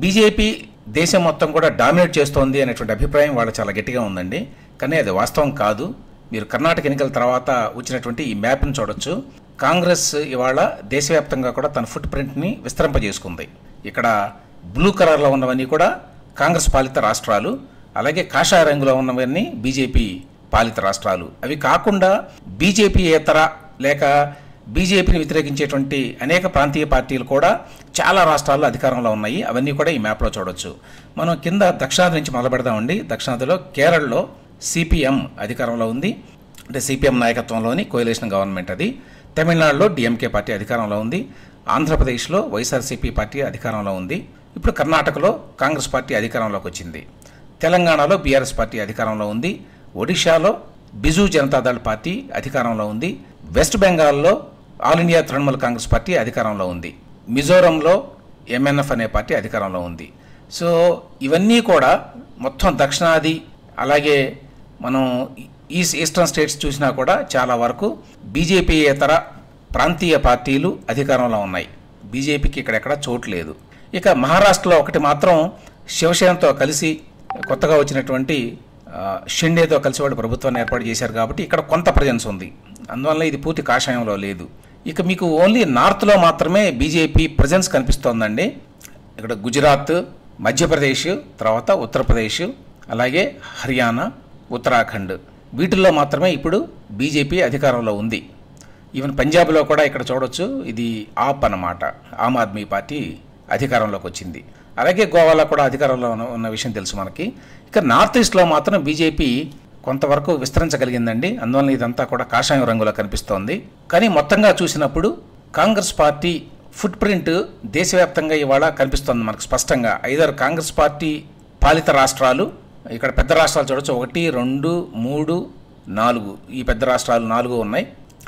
BJP దేశం మొత్తం కూడా డామినేట్ చేస్తోంది అనేటువంటి అభిప్రాయం వాళ్ళ చాలా గట్టిగా ఉందండి కానీ అది వాస్తవం కాదు మీరు కర్ణాటక ఎన్నికల తర్వాత వచ్చినటువంటి ఈ మ్యాప్ని చూడొచ్చు కాంగ్రెస్ ఇవాళ దేశవ్యాప్తంగా కూడా తన ఫుట్ ప్రింట్ని విస్తరింపజేసుకుంది ఇక్కడ బ్లూ కలర్లో ఉన్నవన్నీ కూడా కాంగ్రెస్ పాలిత రాష్ట్రాలు అలాగే కాషాయ రంగులో ఉన్నవన్నీ బీజేపీ పాలిత రాష్ట్రాలు అవి కాకుండా బీజేపీ ఏతర లేక బీజేపీని వ్యతిరేకించేటువంటి అనేక ప్రాంతీయ పార్టీలు కూడా చాలా రాష్ట్రాల్లో అధికారంలో ఉన్నాయి అవన్నీ కూడా ఈ మ్యాప్లో చూడొచ్చు మనం కింద దక్షిణాది నుంచి మొదలు పెడదామండి దక్షిణాదిలో కేరళలో సిపిఎం అధికారంలో ఉంది అంటే సిపిఎం నాయకత్వంలోని కోయలేషన్ గవర్నమెంట్ అది తమిళనాడులో డిఎంకే పార్టీ అధికారంలో ఉంది ఆంధ్రప్రదేశ్లో వైఎస్ఆర్సీపీ పార్టీ అధికారంలో ఉంది ఇప్పుడు కర్ణాటకలో కాంగ్రెస్ పార్టీ అధికారంలోకి వచ్చింది తెలంగాణలో బీఆర్ఎస్ పార్టీ అధికారంలో ఉంది ఒడిశాలో బిజు జనతాదళ్ పార్టీ అధికారంలో ఉంది వెస్ట్ బెంగాల్లో all India Trinamool Congress party అధికారంలో ఉంది మిజోరంలో ఎంఎన్ఎఫ్ అనే పార్టీ అధికారంలో ఉంది సో ఇవన్నీ కూడా మొత్తం దక్షిణాది అలాగే మనం ఈస్ట్ ఈస్టర్న్ స్టేట్స్ చూసినా కూడా చాలా వరకు బీజేపీయేతర ప్రాంతీయ పార్టీలు అధికారంలో ఉన్నాయి బీజేపీకి ఇక్కడెక్కడ చోటు లేదు ఇక మహారాష్ట్రలో ఒకటి మాత్రం శివసేనతో కలిసి కొత్తగా వచ్చినటువంటి ఆ, షిండేతో కలిసి వాళ్ళు ప్రభుత్వాన్ని ఏర్పాటు చేశారు కాబట్టి ఇక్కడ కొంత ప్రజెన్స్ ఉంది అందువల్ల ఇది పూర్తి కాషాయంలో లేదు ఇక మీకు ఓన్లీ నార్త్లో మాత్రమే బీజేపీ ప్రజెన్స్ కనిపిస్తోందండి ఇక్కడ గుజరాత్ మధ్యప్రదేశ్ తర్వాత ఉత్తరప్రదేశ్ అలాగే హర్యానా ఉత్తరాఖండ్ వీటిల్లో మాత్రమే ఇప్పుడు బీజేపీ అధికారంలో ఉంది ఈవెన్ పంజాబ్లో కూడా ఇక్కడ చూడొచ్చు ఇది ఆప్ అన్నమాట ఆమ్ ఆద్మీ పార్టీ అధికారంలోకి వచ్చింది అలాగే గోవాలో కూడా అధికారంలో ఉన్న ఉన్న విషయం తెలుసు మనకి ఇక నార్త్ ఈస్ట్లో మాత్రం బీజేపీ కొంతవరకు విస్తరించగలిగిందండి అందువల్ల ఇదంతా కూడా కాషాయం రంగులో కనిపిస్తోంది కానీ మొత్తంగా చూసినప్పుడు కాంగ్రెస్ పార్టీ ఫుట్ ప్రింట్ దేశవ్యాప్తంగా ఇవాళ కనిపిస్తోంది మనకు స్పష్టంగా ఐదారు కాంగ్రెస్ పార్టీ పాలిత రాష్ట్రాలు ఇక్కడ పెద్ద రాష్ట్రాలు చూడొచ్చు ఒకటి రెండు మూడు నాలుగు ఈ పెద్ద రాష్ట్రాలు నాలుగు ఉన్నాయి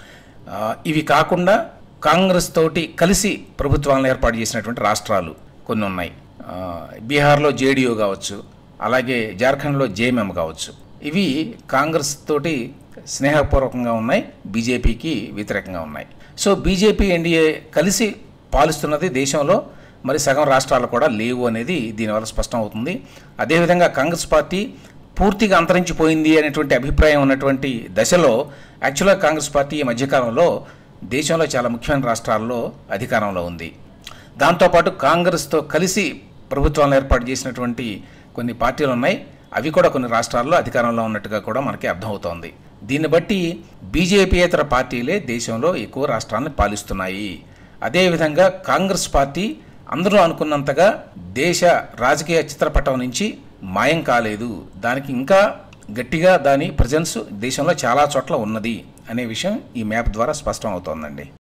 ఆ, ఇవి కాకుండా కాంగ్రెస్ తోటి కలిసి ప్రభుత్వాలను ఏర్పాటు చేసినటువంటి రాష్ట్రాలు కొన్ని ఉన్నాయి ఆ, బీహార్లో జేడీయూ కావచ్చు అలాగే జార్ఖండ్లో జేఎంఎం కావచ్చు ఇవి కాంగ్రెస్ తోటి స్నేహపూర్వకంగా ఉన్నాయి బీజేపీకి వ్యతిరేకంగా ఉన్నాయి సో బీజేపీ ఎన్డీఏ కలిసి పాలిస్తున్నది దేశంలో మరి సగం రాష్ట్రాలు కూడా లేవు అనేది దీనివల్ల స్పష్టం అవుతుంది అదేవిధంగా కాంగ్రెస్ పార్టీ పూర్తిగా అంతరించిపోయింది అనేటువంటి అభిప్రాయం ఉన్నటువంటి దశలో యాక్చువల్గా కాంగ్రెస్ పార్టీ ఈ మధ్యకాలంలో దేశంలో చాలా ముఖ్యమైన రాష్ట్రాల్లో అధికారంలో ఉంది దాంతోపాటు కాంగ్రెస్తో కలిసి ప్రభుత్వాలను ఏర్పాటు చేసినటువంటి కొన్ని పార్టీలు ఉన్నాయి అవి కూడా కొన్ని రాష్ట్రాల్లో అధికారంలో ఉన్నట్టుగా కూడా మనకి అర్థమవుతోంది దీన్ని బట్టి బీజేపీయేతర పార్టీలే దేశంలో ఎక్కువ రాష్ట్రాలను పాలిస్తున్నాయి అదేవిధంగా కాంగ్రెస్ పార్టీ అందరూ అనుకున్నంతగా దేశ రాజకీయ చిత్రపటం నుంచి మాయం కాలేదు దానికి ఇంకా గట్టిగా దాని ప్రజెన్స్ దేశంలో చాలా చోట్ల ఉన్నది అనే విషయం ఈ మ్యాప్ ద్వారా స్పష్టం అవుతోందండి